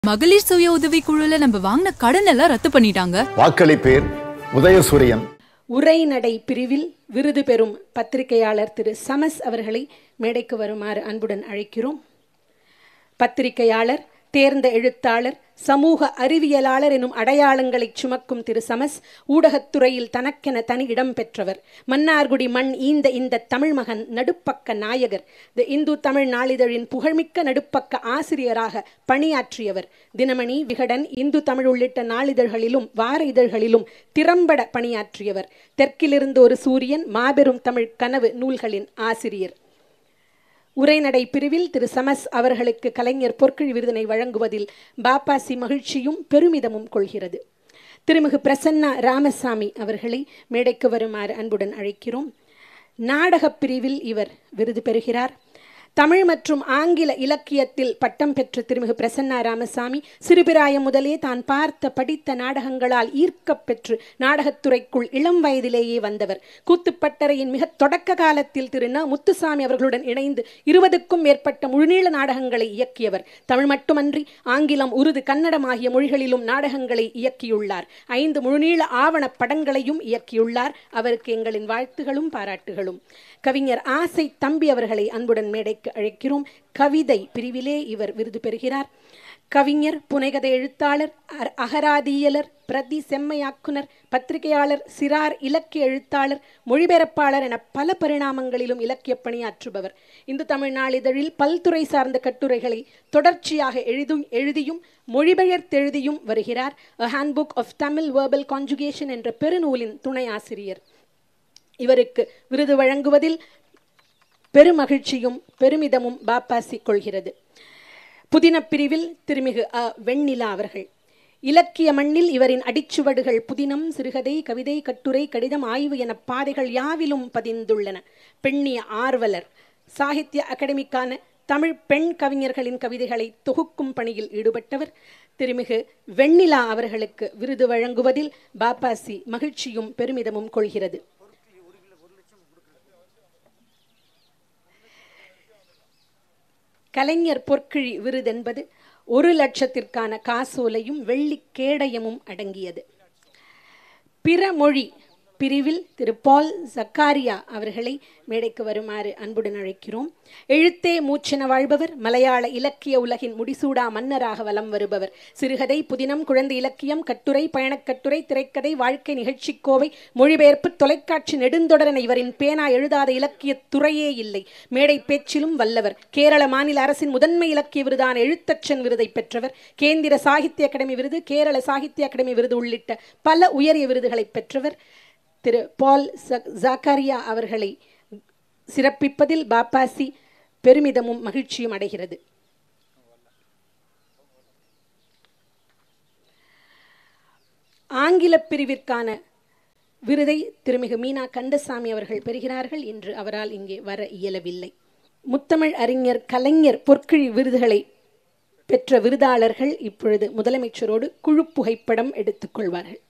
மகளிர் சுய உதவி குழுல நம்ம வாங்கின கடன் எல்லாம் ரத்து பண்ணிட்டாங்க வாக்களிப்பேர் உதயசூரியன் உரைநடை பிரிவில் விருது பெறும் பத்திரிகையாளர் திரு சமஸ் அவர்களை மேடைக்கு வருமாறு அன்புடன் அழைக்கிறோம் பத்திரிகையாளர் தேர்ந்த எழுத்தாளர் சமூக அறிவியலாளர் எனும் அடையாளங்களை சுமக்கும் திரு சமஸ் ஊடகத்துறையில் தனக்கென தனி இடம் பெற்றவர் மன்னார்குடி மண் ஈந்த இந்த தமிழ் மகன் நடுப்பக்க நாயகர் தி இந்து தமிழ் நாளிதழின் புகழ்மிக்க நடுப்பக்க ஆசிரியராக பணியாற்றியவர் தினமணி விகடன் இந்து தமிழ் உள்ளிட்ட நாளிதழ்களிலும் வார இதழ்களிலும் திறம்பட பணியாற்றியவர் தெற்கிலிருந்து ஒரு சூரியன் மாபெரும் தமிழ் கனவு நூல்களின் ஆசிரியர் உரைநடை பிரிவில் திரு சமஸ் அவர்களுக்கு கலைஞர் பொற்கிழி விருதினை வழங்குவதில் பாப்பாசி மகிழ்ச்சியும் பெருமிதமும் கொள்கிறது திருமிகு பிரசன்னா ராமசாமி அவர்களை மேடைக்கு வருமாறு அன்புடன் அழைக்கிறோம் நாடகப் பிரிவில் இவர் விருது பெறுகிறார் தமிழ் மற்றும் ஆங்கில இலக்கியத்தில் பட்டம் பெற்ற திருமிகு பிரசன்னா ராமசாமி சிறுபிராயம் முதலே தான் பார்த்த படித்த நாடகங்களால் ஈர்க்கப் பெற்று நாடகத்துறைக்குள் இளம் வயதிலேயே வந்தவர் கூத்துப்பட்டறையின் மிக தொடக்க காலத்தில் திரு ந முத்துசாமி அவர்களுடன் இணைந்து இருபதுக்கும் மேற்பட்ட முழுநீள நாடகங்களை இயக்கியவர் தமிழ் மட்டுமன்றி ஆங்கிலம் உருது கன்னடம் ஆகிய மொழிகளிலும் நாடகங்களை இயக்கியுள்ளார் ஐந்து முழுநீள ஆவண படங்களையும் இயக்கியுள்ளார் அவருக்கு எங்களின் வாழ்த்துகளும் பாராட்டுகளும் கவிஞர் ஆசை தம்பி அவர்களை அன்புடன் மேடைக்கு அழைக்கிறோம் கவிதை பிரிவிலே இவர் விருது பெறுகிறார் கவிஞர் புனைகதை எழுத்தாளர் அ- அகராதியியலர் பிரதி செம்மையாக்குனர் பத்திரிகையாளர் சிறார் இலக்கிய எழுத்தாளர் மொழிபெயர்ப்பாளர் என பல பரிணாமங்களிலும் இலக்கிய பணியாற்றுபவர் இந்து தமிழ் நாளிதழில் பல்துறை சார்ந்த கட்டுரைகளை தொடர்ச்சியாக எழுதும் எழுதியும் மொழிபெயர்த்தெழுதியும் வருகிறார் A Handbook of Tamil Verbal Conjugation என்ற பெருநூலின் துணை ஆசிரியர் இவருக்கு விருது வழங்குவதில் பெருமகிழ்ச்சியும் பெருமிதமும் பாப்பாசி கொள்கிறது புதின பிரிவில் திருமிகு அ வெண்ணிலா அவர்கள் இலக்கிய மண்ணில் இவரின் அடிச்சுவடுகள் புதினம் சிறுகதை கவிதை கட்டுரை கடிதம் ஆய்வு என பாதைகள் யாவிலும் பதிந்துள்ளன பெண்ணிய ஆர்வலர் சாகித்ய அகாடமிக்கான தமிழ் பெண் கவிஞர்களின் கவிதைகளை தொகுக்கும் பணியில் ஈடுபட்டவர் திருமிகு வெண்ணிலா அவர்களுக்கு விருது வழங்குவதில் பாப்பாசி மகிழ்ச்சியும் பெருமிதமும் கொள்கிறது கலைஞர் பொற்கிழி விருதென்பது ஒரு லட்சத்திற்கான காசோலையும் வெள்ளிக் கேடயமும் அடங்கியது பிற மொழி பிரிவில் திரு பால் சக்காரியா அவர்களை மேடைக்கு வருமாறு அன்புடன் அழைக்கிறோம் எழுத்தே மூச்சென வாழ்பவர் மலையாள இலக்கிய உலகின் முடிசூடா மன்னராக வலம் வருபவர் சிறுகதை புதினம் குழந்தை இலக்கியம் கட்டுரை பயணக்கட்டுரை திரைக்கதை வாழ்க்கை நிகழ்ச்சிக்கோவை மொழிபெயர்ப்பு தொலைக்காட்சி நெடுந்தொடரன இவரின் பேனா எழுதாத இலக்கிய துறையே இல்லை மேடை பேச்சிலும் வல்லவர் கேரள மாநில அரசின் முதன்மை இலக்கிய விருதான எழுத்தச்சன் விருதை பெற்றவர் கேந்திர சாகித்ய அகாடமி விருது கேரள சாகித்ய அகாடமி விருது உள்ளிட்ட பல உயரிய விருதுகளை பெற்றவர் திரு பால் ச- ஜாக்காரியா அவர்களை சிறப்பிப்பதில் பாப்பாசி பெருமிதமும் மகிழ்ச்சியும் அடைகிறது ஆங்கில பிரிவிற்கான விருதை திருமிகு மீனா கந்தசாமி அவர்கள் பெறுகிறார்கள் இன்று அவரால் இங்கே வர இயலவில்லை முத்தமிழ் அறிஞர் கலைஞர் பொற்கிழி விருதுகளை பெற்ற விருதாளர்கள் இப்பொழுது முதலமைச்சரோடு குழு புகைப்படம் எடுத்துக்கொள்வார்கள்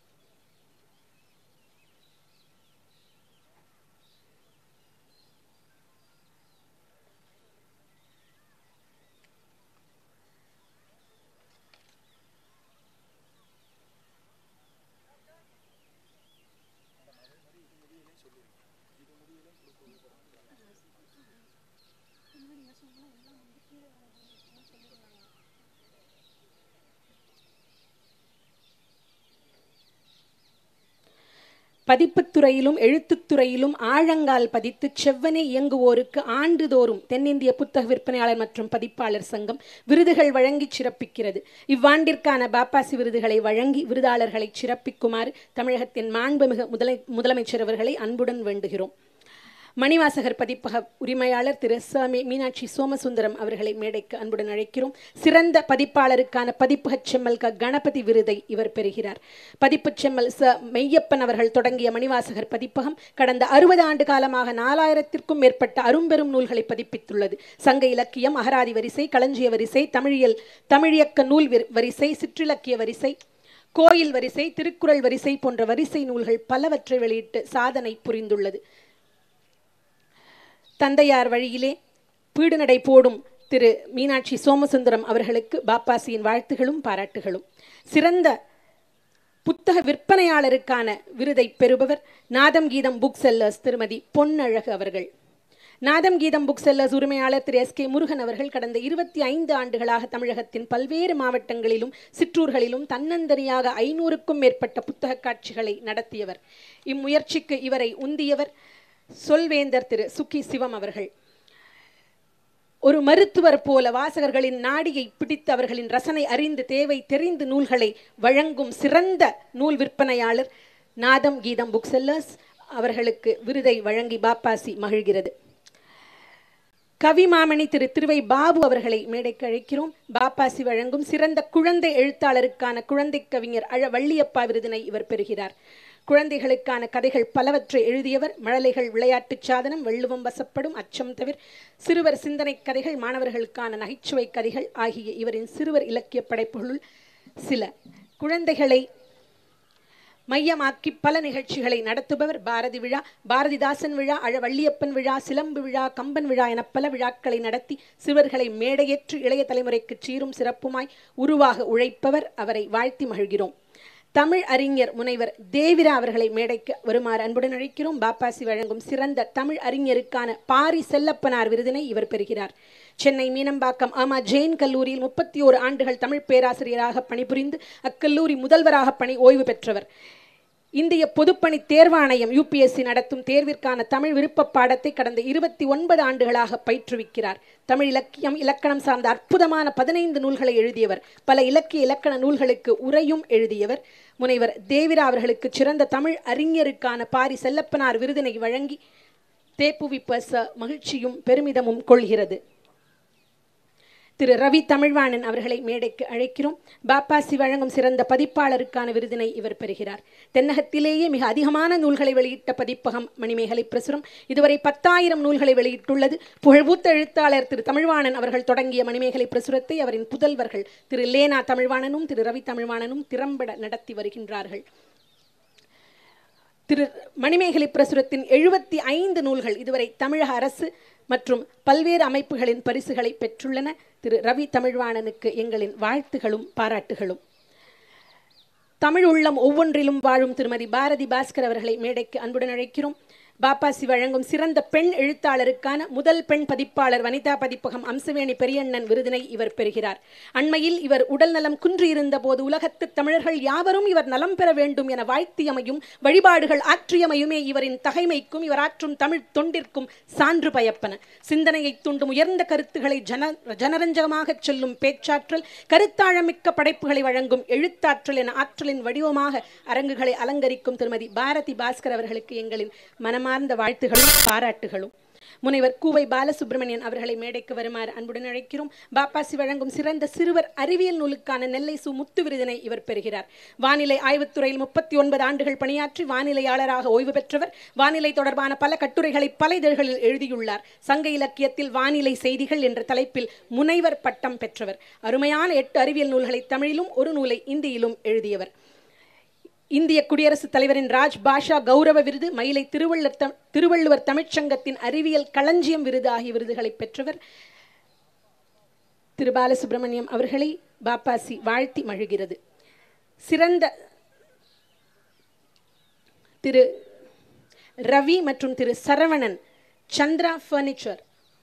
பதிப்புத் துறையிலும் எழுத்துத் துறையிலும் ஆழங்கால் பதித்து செவ்வனே இயங்குவோருக்கு ஆண்டுதோறும் தென்னிந்திய புத்தக விற்பனையாளர் மற்றும் பதிப்பாளர் சங்கம் விருதுகள் வழங்கி சிறப்பிக்கிறது இவ்வாண்டிற்கான பாப்பாசி விருதுகளை வழங்கி விருதாளர்களை சிறப்பிக்குமாறு தமிழகத்தின் மாண்புமிகு முதலை முதலமைச்சர் அவர்களை அன்புடன் வேண்டுகிறோம் மணிவாசகர் பதிப்பக உரிமையாளர் திரு ச மே மீனாட்சி சோமசுந்தரம் அவர்களை மேடைக்கு அன்புடன் அழைக்கிறோம் சிறந்த பதிப்பாளருக்கான பதிப்பகச் செம்மல் க கணபதி விருதை இவர் பெறுகிறார் பதிப்புச் செம்மல் ச மெய்யப்பன் அவர்கள் தொடங்கிய மணிவாசகர் பதிப்பகம் கடந்த அறுபது ஆண்டு காலமாக நாலாயிரத்திற்கும் மேற்பட்ட அரும்பெரும் நூல்களை பதிப்பித்துள்ளது சங்க இலக்கியம் அகராதி வரிசை களஞ்சிய வரிசை தமிழியல் தமிழியக்க நூல் விர்- வரிசை சிற்றிலக்கிய வரிசை கோயில் வரிசை திருக்குறள் வரிசை போன்ற வரிசை நூல்கள் பலவற்றை வெளியிட்டு சாதனை புரிந்துள்ளது தந்தையார் வழியிலே பீடுநடை போடும் திரு மீனாட்சி சோமசுந்தரம் அவர்களுக்கு பாப்பாசியின் வாழ்த்துகளும் பாராட்டுகளும் சிறந்த புத்தக விற்பனையாளருக்கான விருதை பெறுபவர் நாதம் கீதம் புக் செல்லர்ஸ் திருமதி பொன்னழகு அவர்கள் நாதம் கீதம் புக் செல்லர்ஸ் உரிமையாளர் திரு எஸ் கே முருகன் அவர்கள் கடந்த இருபத்தி ஐந்து ஆண்டுகளாக தமிழகத்தின் பல்வேறு மாவட்டங்களிலும் சிற்றூர்களிலும் தன்னந்தனியாக ஐநூறுக்கும் மேற்பட்ட புத்தக காட்சிகளை நடத்தியவர் இம்முயற்சிக்கு இவரை உந்தியவர் சொல்வேந்தர் திரு சுக்கி சிவம் அவர்கள் ஒரு மருத்துவர் போல வாசகர்களின் நாடியை பிடித்து அவர்களின் ரசனை அறிந்து தேவை தெரிந்து நூல்களை வழங்கும் சிறந்த நூல் விற்பனையாளர் நாதம் கீதம் புக் செல்லர்ஸ் அவர்களுக்கு விருதை வழங்கி பாப்பாசி மகிழ்கிறது கவிமாமணி திரு திருவை பாபு அவர்களை மேடைக்கு அழைக்கிறோம் பாப்பாசி வழங்கும் சிறந்த குழந்தை எழுத்தாளருக்கான குழந்தை கவிஞர் அழ வள்ளியப்பா விருதினை இவர் பெறுகிறார் குழந்தைகளுக்கான கதைகள் பலவற்றை எழுதியவர் மழலைகள் விளையாட்டுச் சாதனம் வெள்ளுவம் வசப்படும் அச்சம் தவிர சிறுவர் சிந்தனை கதைகள் மாணவர்களுக்கான நகைச்சுவை கதைகள் ஆகிய இவரின் சிறுவர் இலக்கிய படைப்புகளுள் சில குழந்தைகளை மையமாக்கி பல நிகழ்ச்சிகளை நடத்துபவர் பாரதி விழா பாரதிதாசன் விழா அழவள்ளியப்பன் விழா சிலம்பு விழா கம்பன் விழா என பல விழாக்களை நடத்தி சிறுவர்களை மேடையேற்று இளைய தலைமுறைக்கு சீரும் சிறப்புமாய் உருவாக உழைப்பவர் அவரை வாழ்த்தி மகிழ்கிறோம் தமிழ் அறிஞர் முனைவர் தேவிரா அவர்களை மேடைக்கு வருமாறு அன்புடன் அழைக்கிறோம் பாப்பாசி வழங்கும் சிறந்த தமிழ் அறிஞருக்கான பாரி செல்லப்பனார் விருதினை இவர் பெறுகிறார் சென்னை மீனம்பாக்கம் ஆமா ஜெயின் கல்லூரியில் முப்பத்தி ஓரு ஆண்டுகள் தமிழ் பேராசிரியராக பணிபுரிந்து அக்கல்லூரி முதல்வராக பணி ஓய்வு பெற்றவர் இந்திய பொதுப்பணி தேர்வாணையம் யூபிஎஸ்சி நடத்தும் தேர்விற்கான தமிழ் விருப்ப பாடத்தை கடந்த இருபத்தி ஒன்பது ஆண்டுகளாக பயிற்றுவிக்கிறார் தமிழ் இலக்கியம் இலக்கணம் சார்ந்த அற்புதமான பதினைந்து நூல்களை எழுதியவர் பல இலக்கிய இலக்கண நூல்களுக்கு உரையும் எழுதியவர் முனைவர் தேவிரா அவர்களுக்கு சிறந்த தமிழ் அறிஞருக்கான பாரி செல்லப்பனார் விருதினை வழங்கி தேப்புவிப்பச மகிழ்ச்சியும் பெருமிதமும் கொள்கிறது திரு ரவி தமிழ்வாணன் அவர்களை மேடைக்கு அழைக்கிறோம் பாப்பாசி வழங்கும் சிறந்த பதிப்பாளருக்கான விருதினை இவர் பெறுகிறார் தென்னகத்திலேயே மிக அதிகமான நூல்களை வெளியிட்ட பதிப்பகம் மணிமேகலை பிரசுரம் இதுவரை பத்தாயிரம் நூல்களை வெளியிட்டுள்ளது புகழ்பூத்த எழுத்தாளர் திரு தமிழ்வாணன் அவர்கள் தொடங்கிய மணிமேகலை பிரசுரத்தை அவரின் புதல்வர்கள் திரு லேனா தமிழ்வாணனும் திரு ரவி தமிழ்வாணனும் திறம்பட நடத்தி வருகின்றார்கள் திரு மணிமேகலை பிரசுரத்தின் எழுபத்தி ஐந்து நூல்கள் இதுவரை தமிழக அரசு மற்றும் பல்வேறு அமைப்புகளின் பரிசுகளை பெற்றுள்ளன திரு ரவி தமிழ்வாணனுக்கு எங்களின் வாழ்த்துகளும் பாராட்டுகளும் தமிழ் உள்ளம் ஒவ்வொன்றிலும் வாழும் திருமதி பாரதி பாஸ்கர் அவர்களை மேடைக்கு அன்புடன் அழைக்கிறோம் பாப்பாசி வழங்கும் சிறந்த பெண் எழுத்தாளருக்கான முதல் பெண் பதிப்பாளர் வனிதா பதிப்பகம் அம்சவேணி பெரியண்ணன் விருதினை இவர் பெறுகிறார் அண்மையில் இவர் உடல் நலம் குன்றியிருந்த போது உலகத்து தமிழர்கள் யாவரும் இவர் நலம் பெற வேண்டும் என வாழ்த்தியமையும் வழிபாடுகள் ஆற்றியமையுமே இவரின் தகைமைக்கும் இவர் ஆற்றும் தமிழ் தொண்டிற்கும் சான்று பயப்பன சிந்தனையை தூண்டும் உயர்ந்த கருத்துக்களை ஜன ஜனரஞ்சகமாக சொல்லும் பேச்சாற்றல் கருத்தாழமிக்க படைப்புகளை வழங்கும் எழுத்தாற்றல் என ஆற்றலின் வடிவமாக அரங்குகளை அலங்கரிக்கும் திருமதி பாரதி பாஸ்கர் அவர்களுக்கு எங்களின் மனமார்ந்த வாழ்த்துகளும் பாராட்டுகளும் முனைவர் கூவை பாலசுப்ரமணியன் அவர்களை மேடைக்கு வருமாறு அன்புடன் அழைக்கிறோம் பாப்பாசி வழங்கும் சிறந்த சிறுவர் அறிவியல் நூலுக்கான நெல்லை சு முத்து விருதினை இவர் பெறுகிறார் வானிலை ஆய்வுத்துறையில் முப்பத்தி ஒன்பது ஆண்டுகள் பணியாற்றி வானிலையாளராக ஓய்வு பெற்றவர் வானிலை தொடர்பான பல கட்டுரைகளை பல இதழ்களில் எழுதியுள்ளார் சங்க இலக்கியத்தில் வானிலை செய்திகள் என்ற தலைப்பில் முனைவர் பட்டம் பெற்றவர் அருமையான எட்டு அறிவியல் நூல்களை தமிழிலும் ஒரு நூலை இந்தியிலும் எழுதியவர் இந்திய குடியரசுத் தலைவரின் ராஜ் பாஷா கௌரவ விருது மயிலை திருவள்ளுவர் தம் திருவள்ளுவர் தமிழ்ச்சங்கத்தின் அறிவியல் களஞ்சியம் விருது ஆகிய விருதுகளை பெற்றவர் திரு பாலசுப்ரமணியம் அவர்களை பாப்பாசி வாழ்த்தி மழுகிறது சிறந்த திரு ரவி மற்றும் திரு சரவணன் சந்திரா ஃபர்னிச்சர்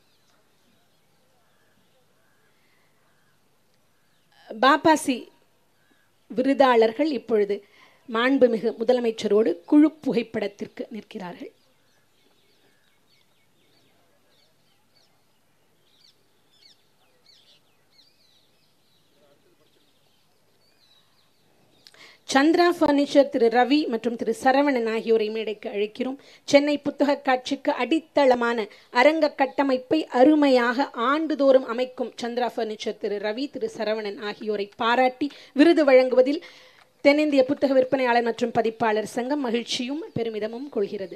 பாப்பாசி விருதாளர்கள் இப்பொழுது மாண்புமிகு முதலமைச்சரோடு குழு புகைப்படத்திற்கு நிற்கிறார்கள் சந்திரா பர்னிச்சர் திரு ரவி மற்றும் திரு சரவணன் ஆகியோரை மேடைக்கு அழைக்கிறோம் சென்னை புத்தக காட்சிக்கு அடித்தளமான அரங்க கட்டமைப்பை அருமையாக ஆண்டுதோறும் அமைக்கும் சந்திரா பர்னிச்சர் திரு ரவி திரு சரவணன் ஆகியோரை பாராட்டி விருது வழங்குவதில் தென்னிந்திய புத்தக விற்பனையாளர் மற்றும் பதிப்பாளர் சங்கம் மகிழ்ச்சியும் பெருமிதமும் கொள்கிறது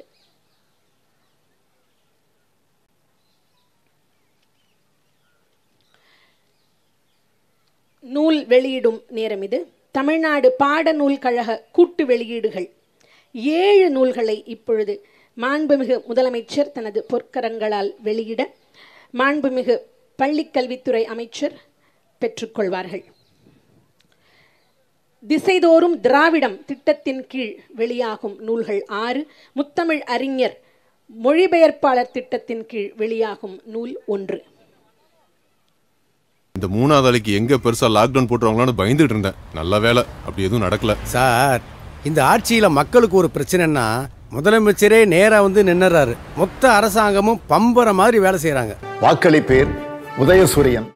நூல் வெளியிடும் நேரம் இது தமிழ்நாடு பாடநூல் கழக கூட்டு வெளியீடுகள் ஏழு நூல்களை இப்பொழுது மாண்புமிகு முதலமைச்சர் தனது பொற்கரங்களால் வெளியிட மாண்புமிகு பள்ளிக்கல்வித்துறை அமைச்சர் பெற்றுக்கொள்வார்கள் திசைதோறும் திராவிடம் திட்டத்தின் கீழ் வெளியாகும் நூல்கள் ஆறு முத்தமிழ் அறிஞர் மொழிபெயர்ப்பாளர் திட்டத்தின் கீழ் வெளியாகும் நூல் ஒன்று இந்த மூணாவது அலைக்கு எங்க பெருசா லாக்டவுன் போட்டுருவாங்களான்னு பயந்துட்டு இருந்தேன் நல்ல வேலை அப்படி எதுவும் நடக்கல சார் இந்த ஆட்சியில மக்களுக்கு ஒரு பிரச்சனைன்னா முதலமைச்சரே நேரா வந்து நின்னுறாரு மொத்த அரசாங்கமும் பம்பர மாதிரி வேலை செய்றாங்க வாக்களிப்பேர் உதயசூரியன்